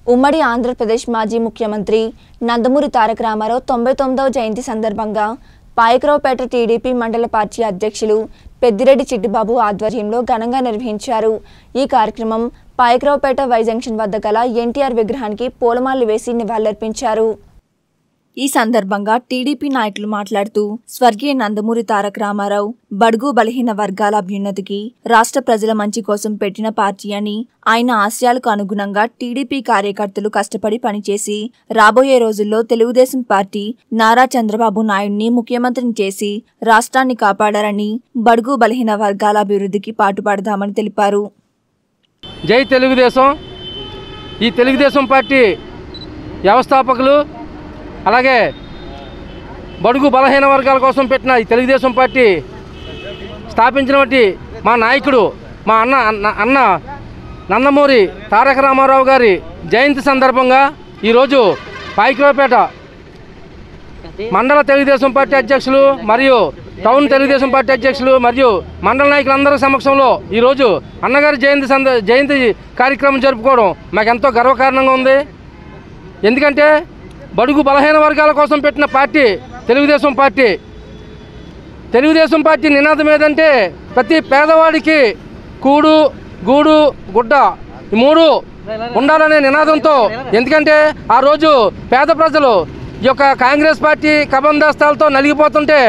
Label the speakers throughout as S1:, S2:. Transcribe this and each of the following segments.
S1: ఉమ్మడి ఆంధ్రప్రదేశ్ మాజీ ముఖ్యమంత్రి నందమూరి తారక రామారావు తొంభై తొమ్మిదవ జయంతి సందర్భంగా పాయకరావుపేట టీడీపీ మండల పార్టీ అధ్యక్షులు పెద్దిరెడ్డి చిట్టిబాబు ఆధ్వర్యంలో ఘనంగా నిర్వహించారు ఈ కార్యక్రమం పాయకరావుపేట వై జంక్షన్ వద్ద గల ఎన్టీఆర్ విగ్రహానికి పూలమాలలు వేసి నివాళులర్పించారు ఈ సందర్భంగా టీడీపీ నాయకులు మాట్లాడుతూ స్వర్గీయ నందమూరి తారక రామారావు బడుగు బలహీన వర్గాల అభ్యున్నతికి రాష్ట్ర ప్రజల మంచి కోసం పెట్టిన పార్టీ అని ఆయన ఆశయాలకు అనుగుణంగా టీడీపీ కార్యకర్తలు కష్టపడి పనిచేసి రాబోయే రోజుల్లో తెలుగుదేశం పార్టీ నారా చంద్రబాబు నాయుడిని ముఖ్యమంత్రిని చేసి రాష్ట్రాన్ని కాపాడారని బడుగు బలహీన వర్గాల అభివృద్ధికి పాటుపడదామని తెలిపారు
S2: జై తెలుగుదేశం ఈ తెలుగుదేశం పార్టీ వ్యవస్థాపకులు అలాగే బడుగు బలహీన వర్గాల కోసం పెట్టిన ఈ తెలుగుదేశం పార్టీ స్థాపించినటువంటి మా నాయకుడు మా అన్న అన్న అన్న నందమూరి తారక రామారావు గారి జయంతి సందర్భంగా ఈరోజు పాయికిరావుపేట మండల తెలుగుదేశం పార్టీ అధ్యక్షులు మరియు టౌన్ తెలుగుదేశం పార్టీ అధ్యక్షులు మరియు మండల నాయకులందరి సమక్షంలో ఈరోజు అన్నగారి జయంతి సంద జయంతి కార్యక్రమం జరుపుకోవడం మాకు ఎంతో గర్వకారణంగా ఉంది ఎందుకంటే బడుగు బలహీన వర్గాల కోసం పెట్టిన party Telugu Desam party Telugu Desam party నినాదం ఏదంటే ప్రతి పేదవాడికి కూడు గూడు గుడ్డ ఈ మూడు ఉండాలనే నినాదంతో ఎందుకంటే ఆ రోజు పేద ప్రజలు ఈ యొక్క కాంగ్రెస్ పార్టీ కబందాస్తాలతో నలిగిపోతుంటే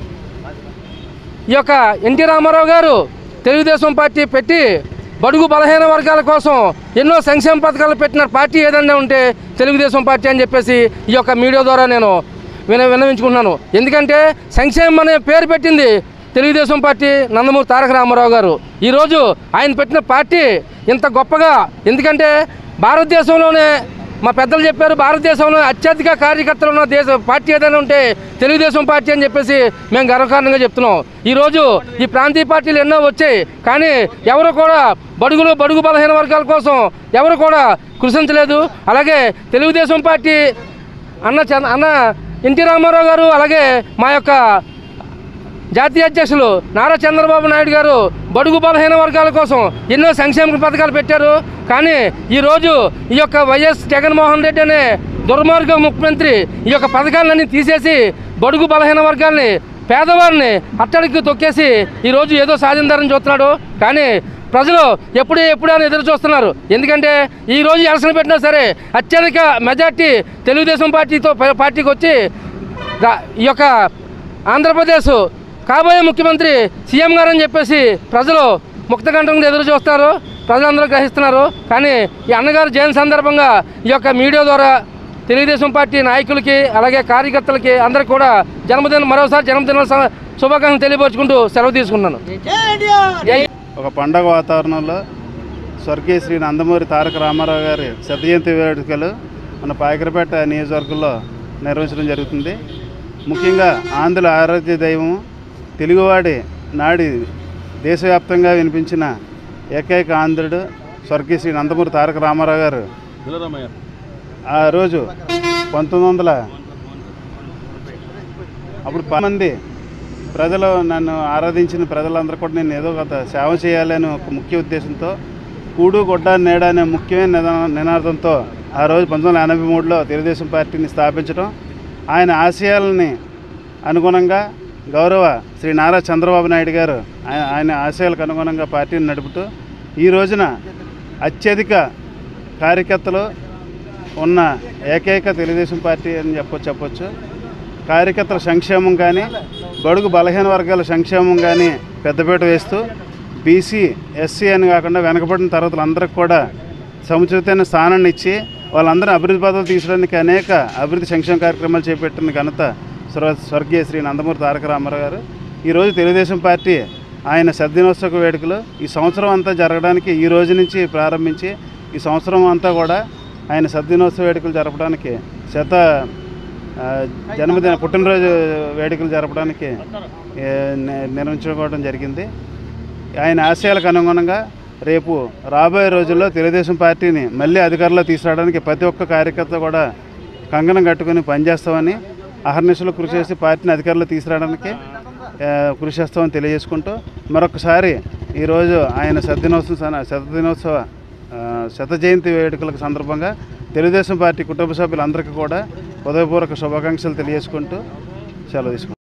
S2: ఈ యొక్క ఎన్టీ రామారావు గారు తెలుగుదేశం పార్టీ పెట్టి బడుగు బలహీన వర్గాల కోసం ఎన్నో సంక్షేమ పథకాలు పెట్టిన పార్టీ ఏదైనా ఉంటే తెలుగుదేశం పార్టీ అని చెప్పేసి ఈ యొక్క మీడియా ద్వారా నేను విన విన్నవించుకుంటున్నాను ఎందుకంటే సంక్షేమం అనే పేరు పెట్టింది తెలుగుదేశం పార్టీ నందమూరి తారక రామారావు గారు ఈరోజు ఆయన పెట్టిన పార్టీ ఇంత గొప్పగా ఎందుకంటే భారతదేశంలోనే మా పెద్దలు చెప్పారు భారతదేశంలో అత్యధిక కార్యకర్తలు ఉన్న దేశ పార్టీ ఏదైనా ఉంటే తెలుగుదేశం పార్టీ అని చెప్పేసి మేము గర్వకారణంగా చెప్తున్నాం ఈరోజు ఈ ప్రాంతీయ పార్టీలు ఎన్నో వచ్చాయి కానీ ఎవరు కూడా బడుగులు బడుగు బలహీన వర్గాల కోసం ఎవరు కూడా కృషించలేదు అలాగే తెలుగుదేశం పార్టీ అన్న చంద్ర అన్న ఎన్టీ రామారావు గారు అలాగే మా యొక్క జాతీయ అధ్యక్షులు నారా చంద్రబాబు నాయుడు గారు బడుగు బలహీన వర్గాల కోసం ఎన్నో సంక్షేమ పథకాలు పెట్టారు కానీ ఈరోజు ఈ యొక్క వైఎస్ జగన్మోహన్ రెడ్డి అనే దుర్మార్గ ముఖ్యమంత్రి ఈ యొక్క పథకాలన్నీ తీసేసి బడుగు బలహీన వర్గాల్ని పేదవారిని అట్టడికి తొక్కేసి ఈరోజు ఏదో సాధించారని చూస్తున్నాడు కానీ ప్రజలు ఎప్పుడు ఎప్పుడు అని ఎదురు చూస్తున్నారు ఎందుకంటే ఈ రోజు ఎలక్షన్ పెట్టినా సరే అత్యధిక మెజార్టీ తెలుగుదేశం పార్టీతో పార్టీకి వచ్చి రా- ఈ యొక్క ఆంధ్రప్రదేశ్ కాబోయే ముఖ్యమంత్రి సీఎం గారు అని చెప్పేసి ప్రజలు ముక్తకంఠంగా ఎదురు చూస్తారు ప్రజలందరూ గ్రహిస్తున్నారు కానీ ఈ అన్నగారు జయంతి సందర్భంగా ఈ యొక్క మీడియా ద్వారా తెలుగుదేశం పార్టీ నాయకులకి అలాగే కార్యకర్తలకి అందరికీ కూడా జన్మదిన మరోసారి జన్మదిన స- శుభాకాంక్షలు తెలియపరుచుకుంటూ సెలవు తీసుకున్నాను జై
S3: ఒక పండగ వాతావరణంలో స్వర్గీయ శ్రీ నందమూరి తారక రామారావు గారి శత జయంతి వేడుకలు మన పాయకరపేట నియోజకవర్గంలో నిర్వహించడం జరుగుతుంది ముఖ్యంగా ఆంధ్రుల ఆరాధ్య దైవం తెలుగువాడి నాడి దేశవ్యాప్తంగా వినిపించిన ఏకైక ఆంధ్రుడు స్వర్గీయ శ్రీ నందమూరి తారక రామారావు గారు ఆ రోజు పంతొమ్మిది వందల అప్పుడు పది మంది ప్రజలు నన్ను ఆరాధించిన ప్రజలందరూ కూడా నేను ఏదో ఒక సేవ చేయాలని ఒక ముఖ్య ఉద్దేశంతో కూడు గొడ్డ నేడ అనే ముఖ్యమైన నిదా- నినాదంతో ఆ రోజు పంతొమ్మిది వందల ఎనభై మూడులో తెలుగుదేశం పార్టీని స్థాపించడం ఆయన ఆశయాలని అనుగుణంగా గౌరవ శ్రీ నారా చంద్రబాబు నాయుడు గారు ఆయన ఆయన ఆశయాలకు అనుగుణంగా పార్టీని నడుపుతూ ఈ రోజున అత్యధిక కార్యకర్తలు ఉన్న ఏకైక తెలుగుదేశం పార్టీ అని చెప్పొచ్చు చెప్పొచ్చు కార్యకర్తల సంక్షేమం కానీ బడుగు బలహీన వర్గాల సంక్షేమం కానీ పెద్దపీట వేస్తూ బీసీ ఎస్సీ అని కాకుండా వెనకబడిన తరగతులందరికీ కూడా సముచితమైన స్థానాన్ని ఇచ్చి వాళ్ళందరూ అభివృద్ధి పదవులు తీసడానికి అనేక అభివృద్ధి సంక్షేమ కార్యక్రమాలు చేపట్టిన ఘనత స్వ- స్వర్గీయ శ్రీ నందమూరి తారక రామారావు గారు ఈరోజు తెలుగుదేశం పార్టీ ఆయన సద్దినోత్సవ వేడుకలు ఈ సంవత్సరం అంతా జరగడానికి ఈ రోజు నుంచి ప్రారంభించి ఈ సంవత్సరం అంతా కూడా ఆయన సద్దినోత్సవ వేడుకలు జరపడానికి శత ఆ, జన్మదిన పుట్టినరోజు వేడుకలు జరపడానికి ఏ, ని- నిర్వహించుకోవడం జరిగింది ఆయన ఆశయాలకు అనుగుణంగా రేపు రాబోయే రోజుల్లో తెలుగుదేశం పార్టీని మళ్ళీ అధికారంలో తీసుకురావడానికి ప్రతి ఒక్క కార్యకర్త కూడా కంగనం కట్టుకుని పనిచేస్తామని అహర్నిశలు కృషి చేసి పార్టీని అధికారంలో తీసుకురావడానికి ఆ, కృషి చేస్తామని తెలియజేసుకుంటూ మరొకసారి ఈరోజు ఆయన శతదినోత్సవ శతదినోత్సవ ఆ, శత జయంతి వేడుకల సందర్భంగా తెలుగుదేశం పార్టీ కుటుంబ సభ్యులందరికీ కూడా హృదయపూర్వక శుభాకాంక్షలు తెలియజేసుకుంటూ సెలవు తీసుకుంటాం